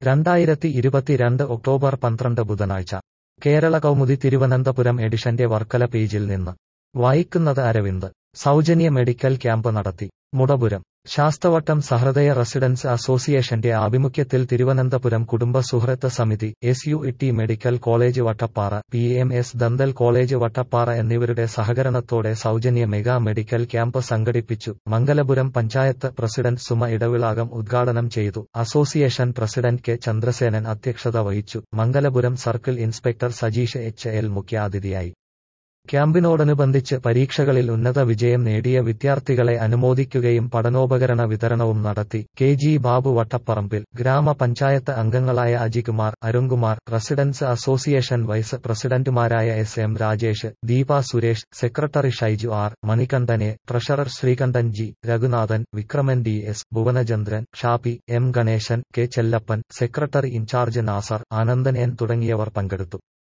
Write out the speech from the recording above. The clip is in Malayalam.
രണ്ടായിരത്തി ഇരുപത്തിരണ്ട് ഒക്ടോബർ പന്ത്രണ്ട് ബുധനാഴ്ച കേരള കൗമുദി തിരുവനന്തപുരം എഡിഷന്റെ വർക്കല പേജിൽ നിന്ന് വായിക്കുന്നത് അരവിന്ദ് സൗജന്യ മെഡിക്കൽ ക്യാമ്പ് നടത്തി മുടപുരം ശാസ്തവട്ടം സഹൃദയ റെസിഡൻസ് അസോസിയേഷന്റെ ആഭിമുഖ്യത്തിൽ തിരുവനന്തപുരം കുടുംബ സുഹൃത്ത് സമിതി S U E medical college Vattappara P M S dental college Vattappara എന്നിവരുടെ സഹകരണത്തോടെ സൗജന്യ മെഗാ മെഡിക്കൽ ക്യാമ്പ് സംഘടിപ്പിച്ചു മംഗലപുരം പഞ്ചായത്ത് പ്രസിഡന്റ് സുമ ഇടവിളാകം ഉദ്ഘാടനം ചെയ്തു അസോസിയേഷൻ പ്രസിഡന്റ് കെ ചന്ദ്രസേനൻ അധ്യക്ഷത വഹിച്ചു Mangalapuram circle inspector Sajeesh H L മുഖ്യാതിഥിയായി ക്യാമ്പിനോടനുബന്ധിച്ച് പരീക്ഷകളിൽ ഉന്നത വിജയം നേടിയ വിദ്യാർത്ഥികളെ അനുമോദിക്കുകയും പഠനോപകരണ വിതരണവും നടത്തി കെ ജി ബാബു വട്ടപ്പറമ്പിൽ ഗ്രാമപഞ്ചായത്ത് അംഗങ്ങളായ Ajikumar Arunkumar residence association vice പ്രസിഡന്റുമാരായ S M Rajesh Deepa Suresh secretary Shaiju R മണികണ്ഠനെ treasurer Sreekantan G Raghunathan Vikraman D S Bhuvanachandran Shappi M Ganesan K Chellappan secretary in charge Nasar Anandan N തുടങ്ങിയവർ പങ്കെടുത്തു